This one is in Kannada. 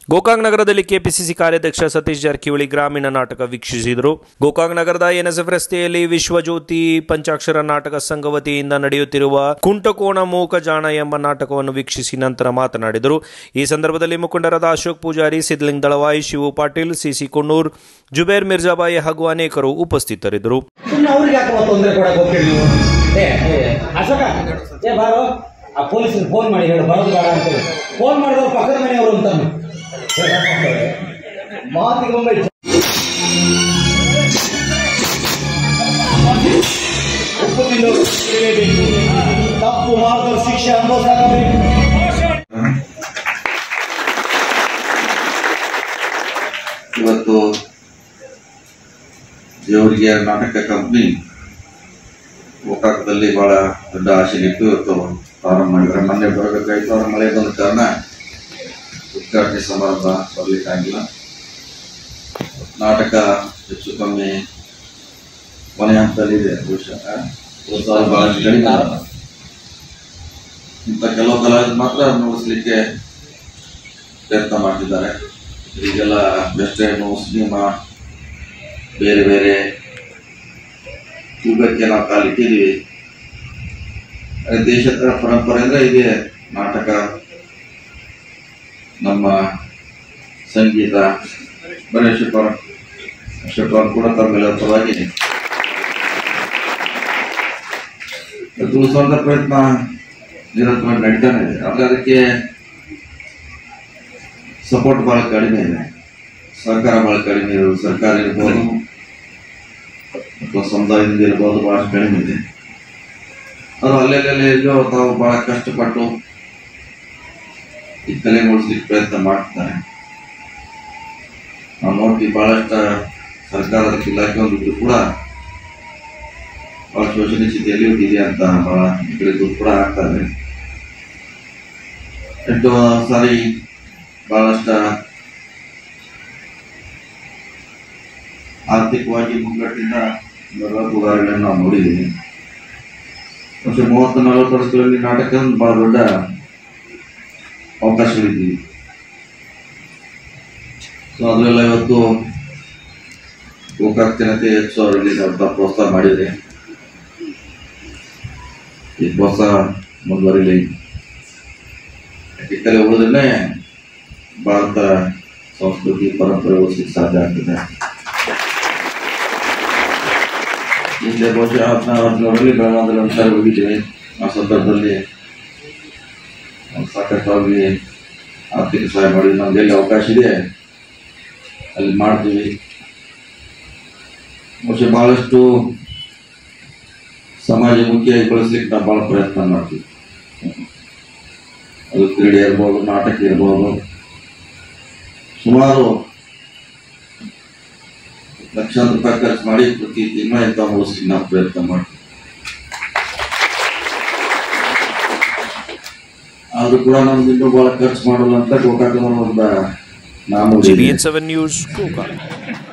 ಗೋಕಾಕ್ ನಗರದಲ್ಲಿ ಕೆಪಿಸಿಸಿ ಕಾರ್ಯಾಧ್ಯಕ್ಷ ಸತೀಶ್ ಜಾರಕಿಹೊಳಿ ಗ್ರಾಮೀಣ ನಾಟಕ ವೀಕ್ಷಿಸಿದರು ಗೋಕಾಕ್ ನಗರದ ಎನ್ಎಸ್ಎಫ್ ರಸ್ತೆಯಲ್ಲಿ ವಿಶ್ವಜ್ಯೋತಿ ಪಂಚಾಕ್ಷರ ನಾಟಕ ಸಂಘ ವತಿಯಿಂದ ನಡೆಯುತ್ತಿರುವ ಕುಂಟಕೋಣ ಮೂಕಜಾಣ ಎಂಬ ನಾಟಕವನ್ನು ವೀಕ್ಷಿಸಿ ನಂತರ ಮಾತನಾಡಿದರು ಈ ಸಂದರ್ಭದಲ್ಲಿ ಮುಖಂಡರಾದ ಅಶೋಕ್ ಪೂಜಾರಿ ಸಿದ್ಲಿಂಗ್ ದಳವಾಯಿ ಶಿವು ಪಾಟೀಲ್ ಸಿಸಿ ಕುನ್ನೂರ್ ಜುಬೇರ್ ಮಿರ್ಜಾಬಾಯಿ ಹಾಗೂ ಅನೇಕರು ಉಪಸ್ಥಿತರಿದ್ದರು ಸುಮ್ಮನೆ ಅವ್ರಿಗೆ ಯಾಕೆ ತೊಂದರೆ ಕೊಡಕ್ಕೆ ಹೋಗ್ತೀರಿ ನೀವು ಏ ಏ, ಅಶೋಕ ಏ ಬಾರೋ ಆ ಪೊಲೀಸರಿಗೆ ಫೋನ್ ಮಾಡಿ ಹೇಳು ಬರೋದು ಬೇಡ ಅಂತೇಳಿ ಫೋನ್ ಮಾಡಿದವ್ರು ಪಕ್ಕದ ಮನೆಯವರು ಅಂತ ಮಾತಿಗೊಮ್ಮೆ ಉಪ್ಪು ತಿನ್ನೋರು ತಿಳಿಯಬೇಕು. ತಪ್ಪು ಮಾಡಿದವ್ರು ಶಿಕ್ಷೆ ಅನುಭವಿಸಬೇಕು ಇವತ್ತು ದೇವರಿಗೆ ನಾಟಕ ಕಂಪ್ನಿ ಗೋಕಾಕದಲ್ಲಿ ಬಹಳ ದೊಡ್ಡ ಆಸೆ ಇತ್ತು ಇವತ್ತು ಪ್ರಾರಂಭ ಮಾಡಿದ್ರೆ ಮೊನ್ನೆ ಬರಬೇಕಾಯ್ತು ಅವ್ರ ಮಳೆ ಬಂದ ಕಾರಣ ಉದ್ಘಾಟನೆ ಸಮಾರಂಭ ಬರ್ಲಿಕ್ಕಾಗಿಲ್ಲ ನಾಟಕ ಹೆಚ್ಚು ಕಮ್ಮಿ ಕೊನೆ ಹಂತದಲ್ಲಿದೆ ಬಹುಶಃ ಇವತ್ತು ಅದು ಬಹಳ ಕಡಿಮೆ ಅಲ್ಲ. ಇಂಥ ಕೆಲವು ಕಲಾವಿದರು ಮಾತ್ರ ಮುಗಿಸ್ಲಿಕ್ಕೆ ಪ್ರಯತ್ನ ಮಾಡ್ತಿದ್ದಾರೆ ಈಗೆಲ್ಲ ವೆಸ್ಟರ್ನು ಸಿನಿಮಾ ಬೇರೆ ಬೇರೆ ಯುಗಕ್ಕೆ ನಾವು ಕಾಲಿಟ್ಟಿದ್ದೀವಿ ಅದೇ ದೇಶದ ಪರಂಪರೆ ಅಂದ್ರೆ ಇದೆ ನಾಟಕ ನಮ್ಮ ಸಂಗೀತ ಗಣೇಶಪ್ಪ ಅಶೋಕ ಕೂಡ ತಮ್ಮೆಲ್ಲ ಪರವಾಗಿ ತುಳಿಸುವಂತ ಪ್ರಯತ್ನ ನಿರಂತರವಾಗಿ ನಡೀತಾನೆ ಇದೆ ಆದ್ರೆ ಅದಕ್ಕೆ ಸಪೋರ್ಟ್ ಬಹಳ ಕಡಿಮೆ ಇದೆ ಸಹಕಾರ ಬಹಳ ಕಡಿಮೆ ಇರೋದು ಸರ್ಕಾರ ಇರ್ಬೋದು ಅಥವಾ ಸಮುದಾಯದಿಂದ ಇರ್ಬೋದು ಬಹಳಷ್ಟು ಕಡಿಮೆ ಇದೆ ಅವರು ಅಲ್ಲೆಲ್ಲೆಲ್ಲ ಎಲ್ಲೋ ತಾವು ಬಹಳ ಕಷ್ಟಪಟ್ಟು ಈ ಕಲೆ ಮೂಡಿಸ್ಲಿಕ್ಕೆ ಪ್ರಯತ್ನ ಮಾಡ್ತಾರೆ ನಾವು ನೋಡ್ತೀವಿ ಬಹಳಷ್ಟು ಸರ್ಕಾರದ ಇಲಾಖೆ ಒಂದಿದ್ರು ಕೂಡ ಬಹಳ ಶೋಷಣೆ ಸ್ಥಿತಿಯಲ್ಲಿ ಇದೆ ಅಂತ ಬಹಳ ಗಳಿಗೂ ಕೂಡ ಆಗ್ತಾರೆ ಎಷ್ಟೋ ಸಾರಿ ಬಹಳಷ್ಟು ಆರ್ಥಿಕವಾಗಿ ಮುಗ್ಗಟ್ಟಿಂದ ಬರುವ ಉದಾಹರಣೆಯನ್ನು ನಾವು ನೋಡಿದ್ದೀವಿ ವರ್ಷ ಮೂವತ್ತು ನಲವತ್ತು ವರ್ಷಗಳಲ್ಲಿ ನಾಟಕ ಒಂದು ಬಹಳ ದೊಡ್ಡ ಅವಕಾಶಗಳಿದ್ದೀವಿ ಸೊ ಅದರೆಲ್ಲ ಇವತ್ತು ಗೋಕಾಕ್ ಜನತೆ ಹೆಚ್ಚು ಅವರಲ್ಲಿ ಸ್ವಲ್ಪ ಪ್ರೋತ್ಸಾಹ ಮಾಡಿದೆ ಈ ಪ್ರೋತ್ಸಾಹ ಮುಂದುವರಿಲಿ ಈ ಕಲೆ ಉಳಿದ್ರೆ ಭಾರತ ಸಂಸ್ಕೃತಿ ಪರಂಪರೆ ಉಳಿಸ್ಲಿಕ್ಕೆ ಸಾಧ್ಯ ಆಗ್ತದೆ ಹಿಂದೆ ಬಹುಶಃ ಹದಿನಾರು ಹದಿನೇಳರಲ್ಲಿ ಬೆಳಗಾವಿಯಲ್ಲಿ ಒಂದ್ಸಾರಿ ಹೋಗಿದ್ದೀವಿ ಆ ಸಂದರ್ಭದಲ್ಲಿ ನಾವು ಸಾಕಷ್ಟು ಅವ್ರಿಗೆ ಆರ್ಥಿಕ ಸಹಾಯ ಮಾಡಿ ನಮ್ಗೆ ಎಲ್ಲಿ ಅವಕಾಶ ಇದೆ ಅಲ್ಲಿ ಮಾಡ್ತೀವಿ ಬಹುಶಃ ಬಹಳಷ್ಟು ಸಮಾಜಮುಖಿಯಾಗಿ ಬಳಸ್ಲಿಕ್ಕೆ ನಾವು ಭಾಳ ಪ್ರಯತ್ನ ಮಾಡ್ತೀವಿ ಅದು ಕ್ರೀಡೆ ಇರ್ಬೋದು ನಾಟಕ ಇರ್ಬೋದು ಸುಮಾರು ಲಕ್ಷಾಂತರ ರೂಪಾಯಿ ಖರ್ಚು ಮಾಡಿ ಪ್ರತಿ ತಿಂಗಳ ಇಂಥ ಮುಗಿಸ್ಲಿಕ್ಕೆ ನಾವು ಪ್ರಯತ್ನ ಮಾಡ್ತೀವಿ ಆದ್ರೂ ಕೂಡ ನಮ್ದು ಇನ್ನೂ ಬಹಳ ಖರ್ಚು ಮಾಡಲ್ಲ ಅಂತ ಗೋಕಾಕ ಒಂದು ನಾಮೂಲಿ ಇದೆ. GBN seven news Gokak